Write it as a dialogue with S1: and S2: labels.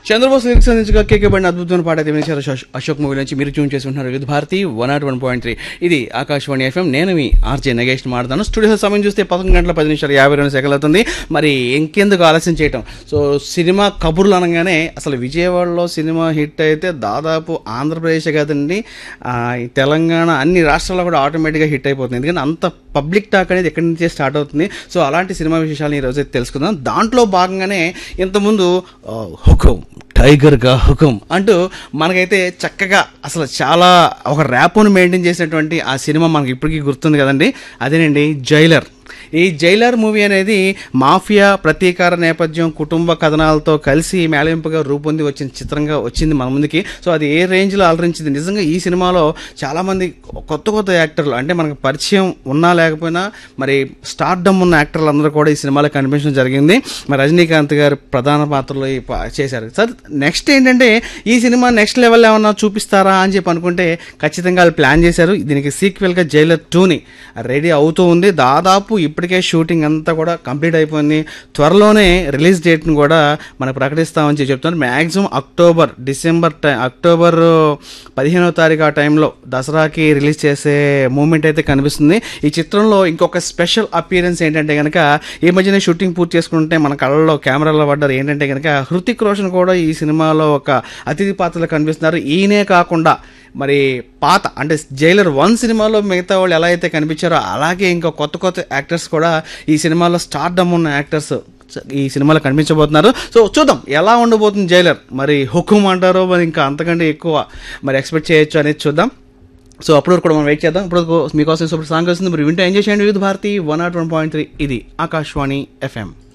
S1: Chandrabose lyrics అందించగా కేకేబడిన అద్భుతమైన పాట అయితే వినిచారు అశోక్- అశోక్ మూవీ నుంచి మీరు ట్యూన్ చేసి ఉంటున్నారు Vividh Bharati one nought one point three ఇది ఆకాశవాణి ఎఫ్ఎం నేను మీ ఆర్జే నగేష్ మాట్లాడతాను స్టూడియో సమయం చూస్తే పదకొండు గంటల పది నిమిషాలు యాభై రెండు సెకండ్లు అవుతుంది మరి ఇంకెందుకు ఆలస్యం చేయటం సో సినిమా కబుర్లు అనగానే అసలు విజయవాడలో సినిమా హిట్ అయితే దాదాపు ఆంధ్రప్రదేశ్ కాదండి ఆ, ఈ తెలంగాణ అన్ని రాష్ట్రాల్లో కూడా ఆటోమేటిక్గా హిట్ అయిపోతుంది ఎందుకంటే అంత పబ్లిక్ టాక్ అనేది ఎక్కడి నుంచే స్టార్ట్ అవుతుంది సో అలాంటి సినిమా విశేషాలను ఈరోజు అయితే తెలుసుకుందాం దాంట్లో భాగంగానే ఇంతకుముందు ఆ, హుకుం టైగర్గా హుకుం అంటూ మనకైతే చక్కగా అసలు చాలా ఒక ర్యాప్ను మెయింటైన్ చేసినటువంటి ఆ సినిమా మనకి ఇప్పటికీ గుర్తుంది కదండి అదేనండి జైలర్ ఈ జైలర్ మూవీ అనేది మాఫియా ప్రతీకార నేపథ్యం కుటుంబ కథనాలతో కలిసి మేళవింపుగా రూపొంది వచ్చిన చిత్రంగా వచ్చింది మన ముందుకి సో అది ఏ రేంజ్లో అలరించింది నిజంగా ఈ సినిమాలో చాలామంది కొత్త కొత్త యాక్టర్లు అంటే మనకు పరిచయం ఉన్నా లేకపోయినా మరి స్టార్డమ్ ఉన్న యాక్టర్లు అందరూ కూడా ఈ సినిమాలో కనిపించడం జరిగింది మరి రజనీకాంత్ గారు ప్రధాన పాత్రలో ఈ పా- చేశారు సార్ నెక్స్ట్ ఏంటంటే ఈ సినిమా నెక్స్ట్ లెవెల్ ఏమన్నా చూపిస్తారా అని చెప్పి అనుకుంటే ఖచ్చితంగా వాళ్ళు ప్లాన్ చేశారు దీనికి సీక్వెల్గా జైలర్ టూని రెడీ అవుతూ ఉంది దాదాపు ఇప్పటికే షూటింగ్ అంతా కూడా కంప్లీట్ అయిపోయింది త్వరలోనే రిలీజ్ డేట్ను కూడా మనకు ప్రకటిస్తామని చెప్పి చెప్తున్నారు మ్యాక్సిమం అక్టోబర్ డిసెంబర్ టై అక్టోబర్ పదిహేనవ తారీఖు ఆ టైంలో దసరాకి రిలీజ్ చేసే మూమెంట్ అయితే కనిపిస్తుంది ఈ చిత్రంలో ఇంకొక స్పెషల్ అపియరెన్స్ ఏంటంటే కనుక ఈ మధ్యనే షూటింగ్ పూర్తి చేసుకుంటే మన కళ్ళలో కెమెరాలో పడ్డారు ఏంటంటే కనుక హృతిక్ రోషన్ కూడా ఈ సినిమాలో ఒక అతిథి పాత్రలో కనిపిస్తున్నారు ఈయనే కాకుండా మరి పాత అంటే జైలర్ వన్ సినిమాలో మిగతా వాళ్ళు ఎలా అయితే కనిపించారో అలాగే ఇంకా కొత్త కొత్త యాక్టర్స్ కూడా ఈ సినిమాలో స్టార్డమ్ ఉన్న యాక్టర్స్ ఈ సినిమాలో కనిపించబోతున్నారు సో చూద్దాం ఎలా ఉండబోతుంది జైలర్ మరి హుకుం అంటారో మరి ఇంకా అంతకంటే ఎక్కువ మరి ఎక్స్పెక్ట్ చేయొచ్చు అనేది చూద్దాం సో అప్పుడు కూడా మనం వెయిట్ చేద్దాం ఇప్పుడు మీకోసం సూపర్ సాంగ్ వస్తుంది మరి వింటే ఎంజాయ్ చేయండి Vividh Bharati one nought one point three ఇది ఆకాశవాణి ఎఫ్ఎం